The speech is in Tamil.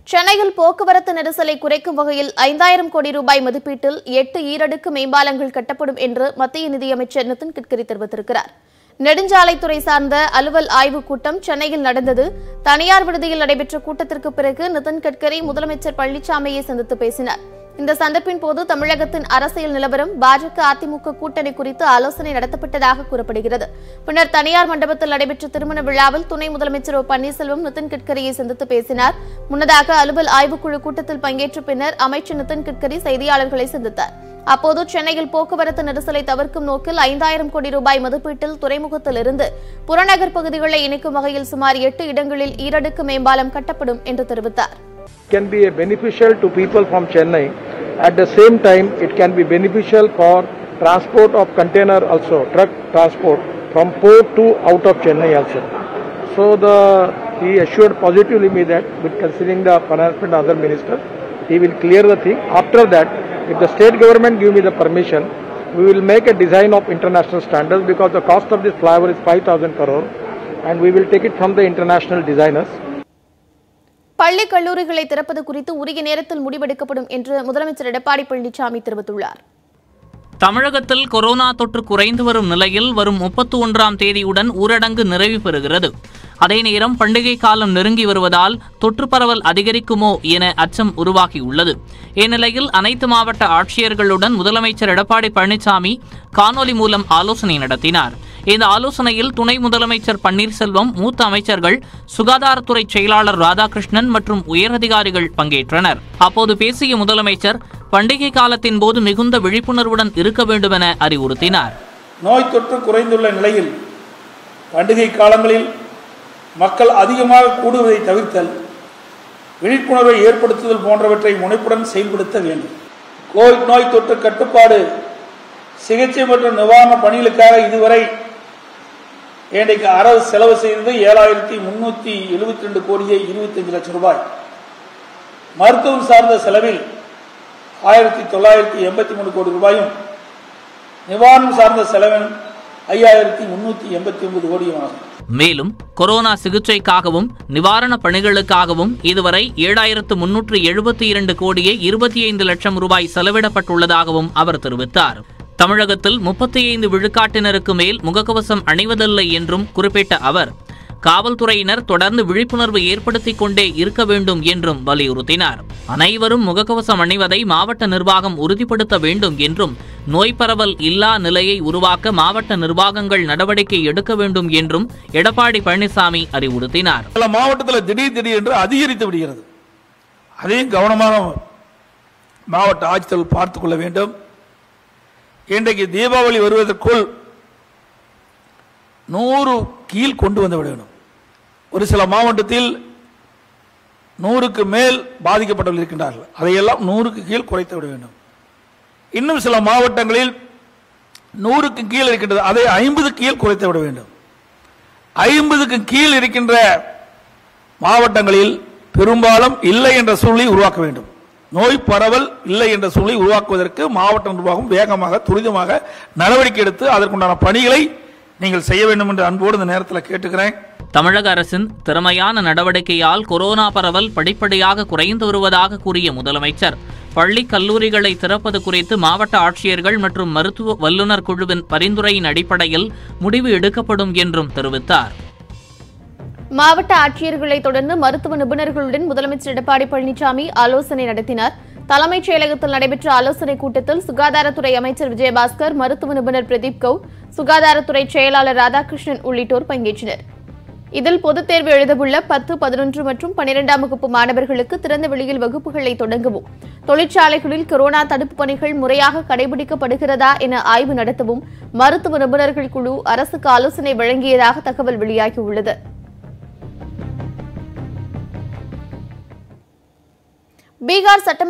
சென்னையில் போக்குவரத்து நெரிசலை குறைக்கும் வகையில் ஐந்தாயிரம் கோடி ரூபாய் மதிப்பீட்டில் எட்டு ஈரடுக்கு மேம்பாலங்கள் கட்டப்படும் என்று மத்திய நிதியமைச்சர் நிதின் கட்கரி தெரிவித்திருக்கிறார் நெடுஞ்சாலைத்துறை சார்ந்த அலுவல் ஆய்வுக் கூட்டம் சென்னையில் நடந்தது தனியார் விடுதியில் நடைபெற்ற கூட்டத்திற்கு பிறகு நிதின் கட்கரி முதலமைச்சர் பழனிசாமியை சந்தித்து பேசினார் இந்த சந்திப்பின் போது தமிழகத்தின் அரசியல் நிலவரம் பாஜக அதிமுக கூட்டணி குறித்து ஆலோசனை நடத்தப்பட்டதாக கூறப்படுகிறது பின்னர் தனியார் மண்டபத்தில் நடைபெற்ற திருமண விழாவில் துணை முதலமைச்சர் ஓ பன்னீர்செல்வம் நிதின் கட்கரியை சந்தித்து பேசினார் முன்னதாக அலுவல் ஆய்வுக்குழு கூட்டத்தில் பங்கேற்ற பின்னர் அமைச்சர் நிதின் கட்கரி செய்தியாளர்களை சந்தித்தார் அப்போது சென்னையில் போக்குவரத்து நெரிசலை தவிர்க்கும் நோக்கில் ஐந்தாயிரம் கோடி ரூபாய் மதிப்பீட்டில் துறைமுகத்திலிருந்து புறநகர் பகுதிகளை இணைக்கும் வகையில் சுமார் எட்டு இடங்களில் ஈரடுக்கு மேம்பாலம் கட்டப்படும் என்று தெரிவித்தார் can be a beneficial to people from Chennai. At the same time, it can be beneficial for transport of container also, truck transport from port to out of Chennai also. So the he assured positively me that with considering the pronouncement of other ministers, he will clear the thing. After that, if the state government give me the permission, we will make a design of international standards because the cost of this flyover is 5,000 crore and we will take it from the international designers. பள்ளி கல்லூரிகளை திறப்பது குறித்து உரிய நேரத்தில் முடிவெடுக்கப்படும் என்று முதலமைச்சர் எடப்பாடி பழனிசாமி தெரிவித்துள்ளார் தமிழகத்தில் கொரோனா தொற்று குறைந்து வரும் நிலையில் வரும் முப்பத்தி ஒன்றாம் தேதியுடன் ஊரடங்கு நிறைவு பெறுகிறது அதே நேரம் பண்டிகை காலம் நெருங்கி வருவதால் தொற்று பரவல் அதிகரிக்குமோ என அச்சம் உருவாகியுள்ளது இந்நிலையில் அனைத்து மாவட்ட ஆட்சியர்களுடன் முதலமைச்சர் எடப்பாடி பழனிசாமி காணொலி மூலம் ஆலோசனை நடத்தினார் இந்த ஆலோசனையில் துணை முதலமைச்சர் பன்னீர்செல்வம் மூத்த அமைச்சர்கள் சுகாதாரத்துறை செயலாளர் ராதாகிருஷ்ணன் மற்றும் உயரதிகாரிகள் பங்கேற்றனர் அப்போது பேசிய முதலமைச்சர் பண்டிகை காலத்தின் போது மிகுந்த விழிப்புணர்வுடன் இருக்க வேண்டுமென அறிவுறுத்தினார் நோய் தொற்று குறைந்துள்ள நிலையில் பண்டிகை காலங்களில் மக்கள் அதிகமாக கூடுவதை தவிர்த்தல் விழிப்புணர்வை ஏற்படுத்துதல் போன்றவற்றை முனைப்புடன் செயல்படுத்த வேண்டும் கோவிட் நோய் தொற்று கட்டுப்பாடு சிகிச்சை மற்றும் நிவாரண பணிகளுக்காக இதுவரை இன்றைக்கு அரசு செலவு செய்தது ஏழாயிரத்தி முன்னூற்றி எழுபத்தி ரெண்டு கோடியே இருபத்தஞ்சு லட்சம் ரூபாய் மருத்துவம் சார்ந்த செலவில் ஆயிரத்தி தொள்ளாயிரத்தி எண்பத்தி மூணு கோடி ரூபாயும் நிவாரணம் சார்ந்த செலவில் ஐயாயிரத்தி முன்னூற்றி எண்பத்தி ஒன்பது கோடியும் ஆகும் மேலும் கொரோனா சிகிச்சைக்காகவும் நிவாரணப் பணிகளுக்காகவும் இதுவரை ஏழாயிரத்து முன்னூற்று எழுபத்தி இரண்டு கோடியே இருபத்தி ஐந்து லட்சம் ரூபாய் செலவிடப்பட்டுள்ளதாகவும் அவர் தெரிவித்தார் தமிழகத்தில் முப்பத்தி ஐந்து விழுக்காட்டினருக்கு மேல் முகக்கவசம் அணிவதில்லை என்றும் குறிப்பிட்ட அவர் காவல்துறையினர் தொடர்ந்து விழிப்புணர்வு ஏற்படுத்திக் கொண்டே இருக்க வேண்டும் என்றும் வலியுறுத்தினார் அனைவரும் முகக்கவசம் அணிவதை மாவட்ட நிர்வாகம் உறுதிப்படுத்த வேண்டும் என்றும் நோய் பரவல் இல்லா நிலையை உருவாக்க மாவட்ட நிர்வாகங்கள் நடவடிக்கை எடுக்க வேண்டும் என்றும் எடப்பாடி பழனிசாமி அறிவுறுத்தினார் சில மாவட்டத்தில் திடீர் திடீர் என்று அதிகரித்து விடுகிறது அதையும் கவனமாக மாவட்ட ஆட்சித்தலைவர் பார்த்துக் கொள்ள வேண்டும் இன்றைக்கு தீபாவளி வருவதற்குள் நூறு கீழ் கொண்டு வந்து விட வேண்டும் ஒரு சில மாவட்டத்தில் நூறுக்கு மேல் பாதிக்கப்பட்டவர்கள் இருக்கின்றார்கள் அதையெல்லாம் நூறுக்கு கீழ் குறைத்து விட வேண்டும் இன்னும் சில மாவட்டங்களில் நூறுக்கு கீழ் இருக்கின்றது அதை ஐம்பது கீழ் குறைத்து விட வேண்டும் ஐம்பதுக்கு கீழ் இருக்கின்ற மாவட்டங்களில் பெரும்பாலும் இல்லை என்ற சூழலை உருவாக்க வேண்டும் நோய் பரவல் இல்லை என்ற சூழலை உருவாக்குவதற்கு மாவட்ட நிர்வாகம் வேகமாக துரிதமாக நடவடிக்கை எடுத்து அதற்குண்டான பணிகளை நீங்கள் செய்ய வேண்டும் என்று அன்போடு இந்த நேரத்தில் கேட்டுக்கிறேன் தமிழக அரசின் திறமையான நடவடிக்கையால் கொரோனா பரவல் படிப்படியாக குறைந்து வருவதாக கூறிய முதலமைச்சர் பள்ளி கல்லூரிகளை திறப்பது குறித்து மாவட்ட ஆட்சியர்கள் மற்றும் மருத்துவ வல்லுநர் குழுவின் பரிந்துரையின் அடிப்படையில் முடிவு எடுக்கப்படும் என்றும் தெரிவித்தார் மாவட்ட ஆட்சியர்களை தொடர்ந்து மருத்துவ நிபுணர்களுடன் முதலமைச்சர் எடப்பாடி பழனிசாமி ஆலோசனை நடத்தினார் தலைமைச் செயலகத்தில் நடைபெற்ற ஆலோசனைக் கூட்டத்தில் சுகாதாரத்துறை அமைச்சர் விஜயபாஸ்கர் மருத்துவ நிபுணர் பிரதீப் கவுர் சுகாதாரத்துறை செயலாளர் ராதாகிருஷ்ணன் உள்ளிட்டோர் பங்கேற்றனர் இதில் பொதுத் தேர்வு எழுதவுள்ள பத்து பதினொன்று மற்றும் பனிரெண்டாம் வகுப்பு மாணவர்களுக்கு திறந்த வெளியில் வகுப்புகளை தொடங்கவும் தொழிற்சாலைகளில் கொரோனா தடுப்பு பணிகள் முறையாக கடைபிடிக்கப்படுகிறதா என ஆய்வு நடத்தவும் மருத்துவ நிபுணர்கள் குழு அரசுக்கு ஆலோசனை வழங்கியதாக தகவல் வெளியாகியுள்ளது பீகார் சட்டமன்ற